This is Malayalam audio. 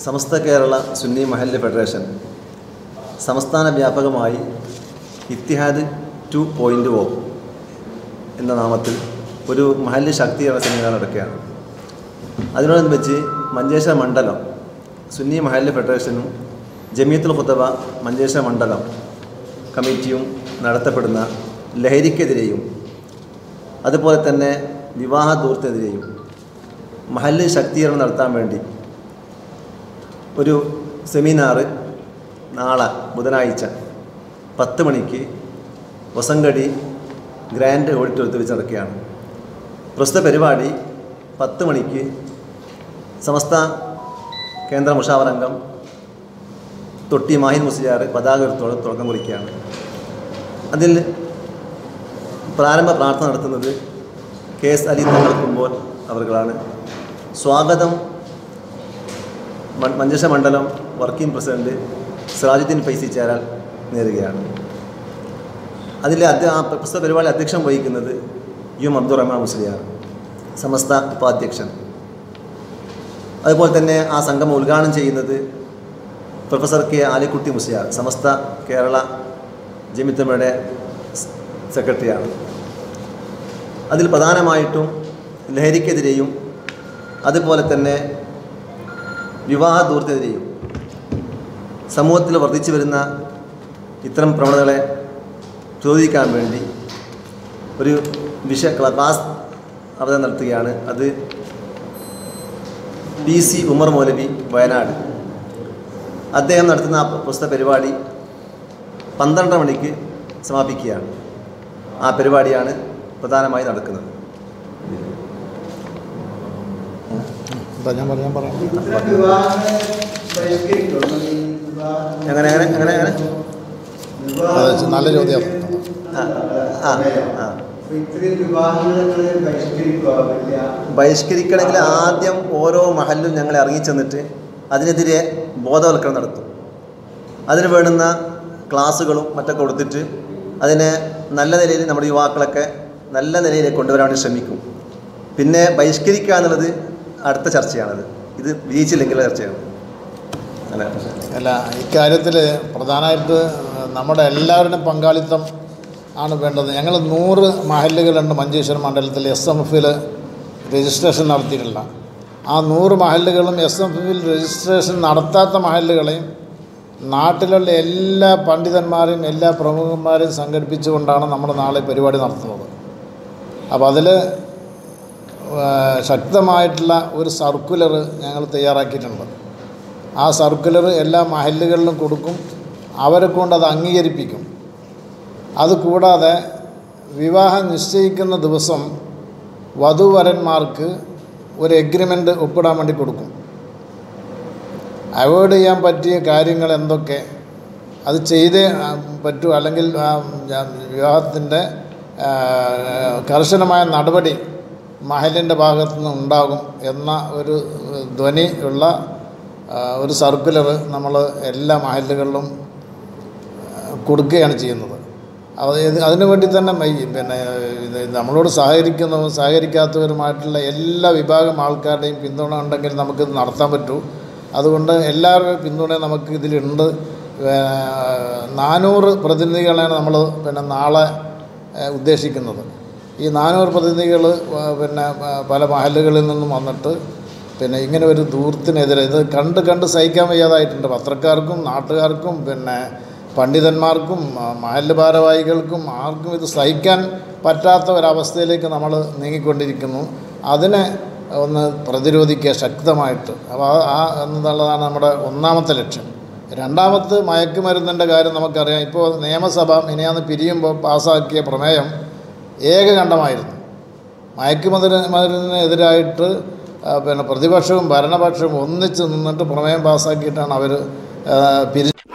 സമസ്ത കേരള സുന്നി മഹല്ല് ഫെഡറേഷൻ സംസ്ഥാന വ്യാപകമായി ഇത്തിഹാദ് ടു പോയിൻ്റ് ഒ എന്ന നാമത്തിൽ ഒരു മഹല്ല് ശക്തീകരണ സെമിനാർ നടക്കുകയാണ് അതിനോടനുബന്ധിച്ച് മഞ്ചേശ്വര മണ്ഡലം സുന്നി മഹല്ല് ഫെഡറേഷനും ജമീത്തുൽ ഖുത്തബ മഞ്ചേശ്വര മണ്ഡലം കമ്മിറ്റിയും നടത്തപ്പെടുന്ന ലഹരിക്കെതിരെയും അതുപോലെ തന്നെ വിവാഹ ദൂർത്തിനെതിരെയും മഹല്ല് ശക്തീകരണം നടത്താൻ വേണ്ടി ഒരു സെമിനാറ് നാളെ ബുധനാഴ്ച പത്ത് മണിക്ക് വസങ്കടി ഗ്രാൻഡ് ഓഡിറ്റോറിയത്തിൽ വെച്ച് നടക്കുകയാണ് പ്രസ്തുത പരിപാടി പത്ത് മണിക്ക് സമസ്ത കേന്ദ്ര മുഷാവറംഗം തൊട്ടി മാഹിൻ മുസ്ലിയാർ പതാകത്തോടെ തുടക്കം കുറിക്കുകയാണ് അതിൽ പ്രാരംഭ പ്രാർത്ഥന നടത്തുന്നത് കെ എസ് അലി തങ്ങൾ കുമ്പോൾ അവർകളാണ് സ്വാഗതം മ- മഞ്ചേശ്വര മണ്ഡലം വർക്കിംഗ് പ്രസിഡന്റ് സിറാജുദ്ദീൻ ഫൈസി ചേരാൽ നേരുകയാണ് അതിൽ അധ്യ ആ പുസ്തക പരിപാടി അധ്യക്ഷം വഹിക്കുന്നത് യു എം അബ്ദുറഹ്മാൻ മുസ്ലിയാർ സമസ്ത ഉപാധ്യക്ഷൻ അതുപോലെ തന്നെ ആ സംഗമം ഉദ്ഘാടനം ചെയ്യുന്നത് പ്രൊഫസർ കെ ആലിക്കുട്ടി മുസ്ലിയാർ സമസ്ത കേരള ജമിത്തമ്മയുടെ സ് സെക്രട്ടറിയാണ് അതിൽ പ്രധാനമായിട്ടും ലഹരിക്കെതിരെയും അതുപോലെ തന്നെ വിവാഹ ദൂരത്തിനെതിരെയും സമൂഹത്തിൽ വർദ്ധിച്ചു വരുന്ന ഇത്തരം പ്രവണതകളെ ചോദിക്കാൻ വേണ്ടി ഒരു വിഷയ ക്ലാസ് അവതരണം നടത്തുകയാണ് അത് പി സി ഉമർ മൗലവി വയനാട് അദ്ദേഹം നടത്തുന്ന ആ പുസ്തക പരിപാടി പന്ത്രണ്ട് മണിക്ക് സമാപിക്കുകയാണ് ആ പരിപാടിയാണ് പ്രധാനമായി നടക്കുന്നത് എന്താ ഞാൻ പറയാൻ പറയാം എങ്ങനെ എങ്ങനെ എങ്ങനെ എങ്ങനെ അത് നല്ല ചോദ്യം ആ ആ ആ ഇത്രയും വിവാഹങ്ങൾ ബഹിഷ്കരിക്കുക വലിയ ബഹിഷ്കരിക്കണമെങ്കിൽ ആദ്യം ഓരോ മഹലിലും ഞങ്ങൾ ഇറങ്ങിച്ചെന്നിട്ട് അതിനെതിരെ ബോധവൽക്കരണം നടത്തും അതിന് വേണ്ടുന്ന ക്ലാസ്സുകളും മറ്റൊക്കെ കൊടുത്തിട്ട് അതിനെ നല്ല നിലയിൽ നമ്മുടെ യുവാക്കളൊക്കെ നല്ല നിലയിലേക്ക് കൊണ്ടുവരാൻ വേണ്ടി ശ്രമിക്കും പിന്നെ ബഹിഷ്കരിക്കുക എന്നുള്ളത് അടുത്ത ചർച്ചയാണത് ഇത് വിജയിച്ചില്ലെങ്കിലുള്ള ചർച്ചയാണ് അല്ല അല്ല ഇക്കാര്യത്തിൽ പ്രധാനമായിട്ട് നമ്മുടെ എല്ലാവരുടെയും പങ്കാളിത്തം ആണ് വേണ്ടത് ഞങ്ങൾ നൂറ് മഹല്ലുകളുണ്ട് മഞ്ചേശ്വരം മണ്ഡലത്തിൽ എസ് എം എഫിൽ രജിസ്ട്രേഷൻ നടത്തിയിട്ടില്ല ആ നൂറ് മഹല്ലുകളും എസ് എം എഫിൽ രജിസ്ട്രേഷൻ നടത്താത്ത മഹല്ലുകളെയും നാട്ടിലുള്ള എല്ലാ പണ്ഡിതന്മാരെയും എല്ലാ പ്രമുഖന്മാരെയും സംഘടിപ്പിച്ചുകൊണ്ടാണ് നമ്മൾ നാളെ പരിപാടി നടത്തുന്നത് അപ്പോൾ അതിൽ ശക്തമായിട്ടുള്ള ഒരു സർക്കുലർ ഞങ്ങൾ തയ്യാറാക്കിയിട്ടുണ്ട് ആ സർക്കുലർ എല്ലാ മഹല്ലുകളിലും കൊടുക്കും അവരെ കൊണ്ട് അത് അംഗീകരിപ്പിക്കും അതുകൂടാതെ വിവാഹം നിശ്ചയിക്കുന്ന ദിവസം വധുവരന്മാർക്ക് ഒരു എഗ്രിമെൻ്റ് ഒപ്പിടാൻ വേണ്ടി കൊടുക്കും അവോയ്ഡ് ചെയ്യാൻ പറ്റിയ കാര്യങ്ങൾ എന്തൊക്കെ അത് ചെയ്തേ ആ, പറ്റൂ അല്ലെങ്കിൽ ആ, ജ- വിവാഹത്തിൻ്റെ ആ, കർശനമായ നടപടി മഹലിൻ്റെ ഭാഗത്തു നിന്ന് ഉണ്ടാകും എന്ന ഒരു ധ്വനി ഉള്ള ആ, ഒരു സർക്കുലർ നമ്മൾ എല്ലാ മഹലുകളിലും കൊടുക്കുകയാണ് ചെയ്യുന്നത് അത് ഇത് അതിനു വേണ്ടി തന്നെ ഈ പിന്നെ ഇത് നമ്മളോട് സഹകരിക്കുന്നവരും സഹകരിക്കാത്തവരുമായിട്ടുള്ള എല്ലാ വിഭാഗം ആൾക്കാരുടെയും പിന്തുണ ഉണ്ടെങ്കിൽ നമുക്കിത് നടത്താൻ പറ്റൂ അതുകൊണ്ട് എല്ലാവരുടെയും പിന്തുണ നമുക്ക് ഇതിലുണ്ട് ഏഹ് നാനൂറ് പ്രതിനിധികളെയാണ് നമ്മൾ പിന്നെ നാളെ ഏഹ് ഉദ്ദേശിക്കുന്നത് ഈ നാനൂറ് പ്രതിനിധികൾ പിന്നെ പ- പല മഹലുകളിൽ നിന്നും വന്നിട്ട് പിന്നെ ഇങ്ങനെ ഒരു ദൂരത്തിനെതിരെ ഇത് കണ്ട് കണ്ട് സഹിക്കാൻ വയ്യാതായിട്ടുണ്ട് പത്രക്കാർക്കും നാട്ടുകാർക്കും പിന്നെ പണ്ഡിതന്മാർക്കും മ- മഹല്ല് ഭാരവാഹികൾക്കും ആർക്കും ഇത് സഹിക്കാൻ പറ്റാത്ത ഒരവസ്ഥയിലേക്ക് നമ്മൾ നീങ്ങിക്കൊണ്ടിരിക്കുന്നു അതിനെ ഒന്ന് പ്രതിരോധിക്കുക ശക്തമായിട്ട് അപ്പോൾ ആ ആ എന്നുള്ളതാണ് നമ്മുടെ ഒന്നാമത്തെ ലക്ഷ്യം രണ്ടാമത്തെ മയക്കുമരുന്നിൻ്റെ കാര്യം നമുക്കറിയാം ഇപ്പോൾ നിയമസഭ ഇനിയാന്ന് പിരിയുമ്പോൾ പാസ്സാക്കിയ പ്രമേയം ഏകകണ്ഠമായിരുന്നു മയക്കുമരുന്ന് മരുന്നിനെതിരായിട്ട് ആ, പിന്നെ പ്രതിപക്ഷവും ഭരണപക്ഷവും ഒന്നിച്ച് നിന്നിട്ട് പ്രമേയം പാസ്സാക്കിയിട്ടാണ് അവർ പിരി